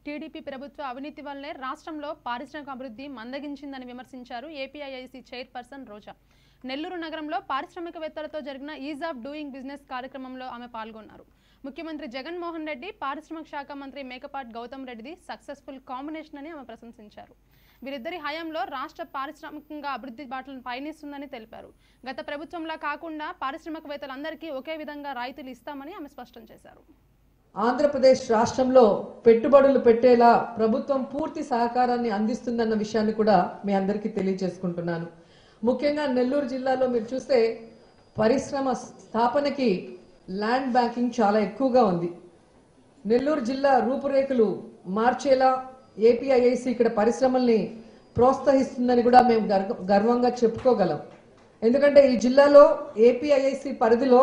TDP ప్రభుత్వ అవినీతి వల్లే రాష్ట్రంలో పారిశ్రామిక అభివృద్ధి మందగించిందని విమర్శించారు ఏపీఐఐసి చైర్పర్సన్ రోజా నెల్లూరు నగరంలో పారిశ్రామికవేత్తలతో జరిగిన ఈజ్ ఆఫ్ డూయింగ్ బిజినెస్ కార్యక్రమంలో ఆమె పాల్గొన్నారు ముఖ్యమంత్రి జగన్మోహన్ రెడ్డి పారిశ్రామిక శాఖ మంత్రి మేకపాటి గౌతమ్ రెడ్డిది సక్సెస్ఫుల్ కాంబినేషన్ అని ఆమె ప్రశంసించారు వీరిద్దరి హయాంలో రాష్ట్ర పారిశ్రామికంగా అభివృద్ధి బాటలను పయనిస్తుందని తెలిపారు గత ప్రభుత్వంలా కాకుండా పారిశ్రామికవేత్తలందరికీ ఒకే విధంగా రాయితీలు ఇస్తామని ఆమె స్పష్టం చేశారు ఆంధ్రప్రదేశ్ రాష్ట్రంలో పెట్టుబడులు పెట్టేలా ప్రభుత్వం పూర్తి సహకారాన్ని అందిస్తుందన్న విషయాన్ని కూడా మీ అందరికీ తెలియజేసుకుంటున్నాను ముఖ్యంగా నెల్లూరు జిల్లాలో మీరు చూస్తే పరిశ్రమ స్థాపనకి ల్యాండ్ బ్యాంకింగ్ చాలా ఎక్కువగా ఉంది నెల్లూరు జిల్లా రూపురేఖలు మార్చేలా ఏపీఐఐసి ఇక్కడ పరిశ్రమల్ని ప్రోత్సహిస్తుందని కూడా మేము గర్వ- గర్వంగా చెప్పుకోగలం ఎందుకంటే ఈ జిల్లాలో ఏపీఐఐసి పరిధిలో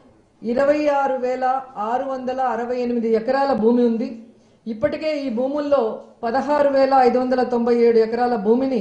ఇరవై ఆరు వేల ఆరు వందల అరవై ఎనిమిది ఎకరాల భూమి ఉంది ఇప్పటికే ఈ భూముల్లో పదహారు వేల ఐదు వందల తొంభై ఏడు ఎకరాల భూమిని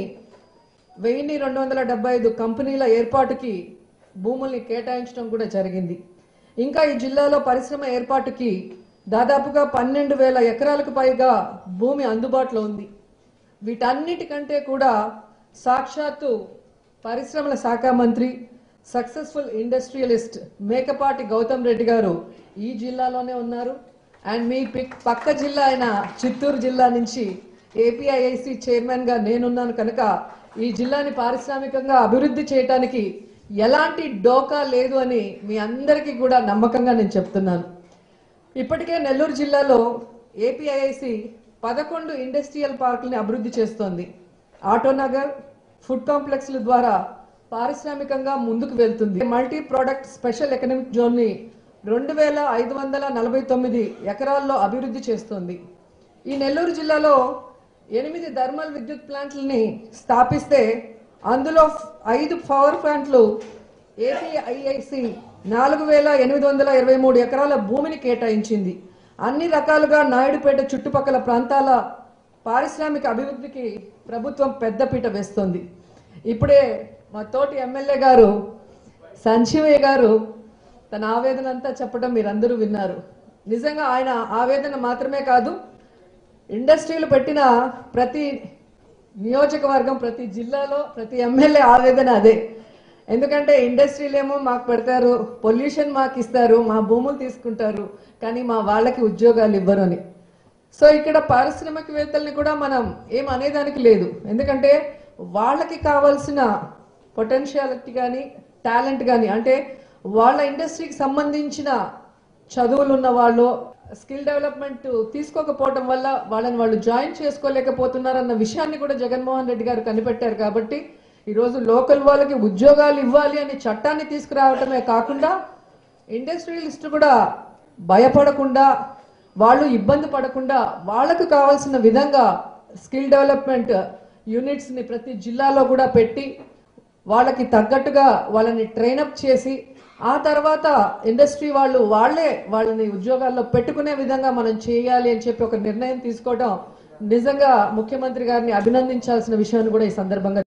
వెయ్యి రెండు వందల డెబ్బై ఐదు కంపెనీల ఏర్పాటుకి భూముల్ని కేటాయించడం కూడా జరిగింది ఇంకా ఈ జిల్లాలో పరిశ్రమ ఏర్పాటుకి దాదాపుగా పన్నెండు వేల ఎకరాలకు పైగా భూమి అందుబాటులో ఉంది వీటన్నిటికంటే కూడా సాక్షాత్తు పరిశ్రమల శాఖ మంత్రి సక్సెస్ఫుల్ ఇండస్ట్రియలిస్ట్ మేకపాటి గౌతమ్ రెడ్డి గారు ఈ జిల్లాలోనే ఉన్నారు అండ్ మీ పిక్- పక్క జిల్లా అయిన చిత్తూరు జిల్లా నుంచి ఏపీఐఐసి చైర్మన్ గా నేనున్నాను కనుక ఈ జిల్లాని పారిశ్రామికంగా అభివృద్ధి చేయడానికి ఎలాంటి డోకా లేదు అని మీ అందరికీ కూడా నమ్మకంగా నేను చెప్తున్నాను ఇప్పటికే నెల్లూరు జిల్లాలో ఏపీఐఐసి పదకొండు ఇండస్ట్రియల్ పార్కుల్ని అభివృద్ధి చేస్తోంది ఆటోనగర్ ఫుడ్ కాంప్లెక్స్ల ద్వారా పారిశ్రామికంగా ముందుకు వెళ్తుంది మల్టీ ప్రోడక్ట్ స్పెషల్ ఎకనామిక్ జోన్ని రెండు వేల ఐదు వందల నలభై తొమ్మిది ఎకరాల్లో అభివృద్ధి చేస్తోంది ఈ నెల్లూరు జిల్లాలో ఎనిమిది థర్మల్ విద్యుత్ ప్లాంట్లని స్థాపిస్తే అందులో ఐదు పవర్ ప్లాంట్లు ఏపీఐఐసి నాలుగు వేల ఎనిమిది వందల ఇరవై మూడు ఎకరాల భూమిని కేటాయించింది అన్ని రకాలుగా నాయుడుపేట చుట్టుపక్కల ప్రాంతాల పారిశ్రామిక అభివృద్ధికి ప్రభుత్వం పెద్దపీట వేస్తోంది ఇప్పుడే మా తోటి ఎమ్మెల్యే గారు సంజీవయ్య గారు తన ఆవేదన అంతా చెప్పడం మీరందరూ విన్నారు నిజంగా ఆయన ఆవేదన మాత్రమే కాదు ఇండస్ట్రీలు పెట్టిన ప్రతి నియోజకవర్గం ప్రతి జిల్లాలో ప్రతి ఎమ్మెల్యే ఆవేదన అదే ఎందుకంటే ఇండస్ట్రీలు ఏమో మాకు పెడతారు పొల్యూషన్ మాకు ఇస్తారు మా భూములు తీసుకుంటారు కానీ మా వాళ్ళకి ఉద్యోగాలు ఇవ్వరు అని సో ఇక్కడ పారిశ్రామికవేత్తల్ని కూడా మనం ఏం అనేదానికి లేదు ఎందుకంటే వాళ్ళకి కావాల్సిన పొటెన్షియాలిటీ కానీ టాలెంట్ కానీ అంటే వాళ్ళ ఇండస్ట్రీకి సంబంధించిన చదువులు ఉన్న వాళ్ళు స్కిల్ డెవలప్మెంట్ తీసుకోకపోవటం వల్ల వాళ్ళని వాళ్ళు జాయిన్ చేసుకోలేకపోతున్నారన్న విషయాన్ని కూడా జగన్మోహన్ రెడ్డి గారు కనిపెట్టారు కాబట్టి ఈరోజు లోకల్ వాళ్ళకి ఉద్యోగాలు ఇవ్వాలి అనే చట్టాన్ని తీసుకురావటమే కాకుండా ఇండస్ట్రియలిస్ట్ కూడా భయపడకుండా వాళ్ళు ఇబ్బంది పడకుండా వాళ్ళకు కావాల్సిన విధంగా స్కిల్ డెవలప్మెంట్ యూనిట్స్ ని ప్రతి జిల్లాలో కూడా పెట్టి వాళ్ళకి తగ్గట్టుగా వాళ్ళని ట్రైనప్ చేసి ఆ తర్వాత ఇండస్ట్రీ వాళ్ళు వాళ్ళే వాళ్ళని ఉద్యోగాల్లో పెట్టుకునే విధంగా మనం చేయాలి అని చెప్పి ఒక నిర్ణయం తీసుకోవడం నిజంగా ముఖ్యమంత్రి గారిని అభినందించాల్సిన విషయాన్ని కూడా ఈ సందర్భంగా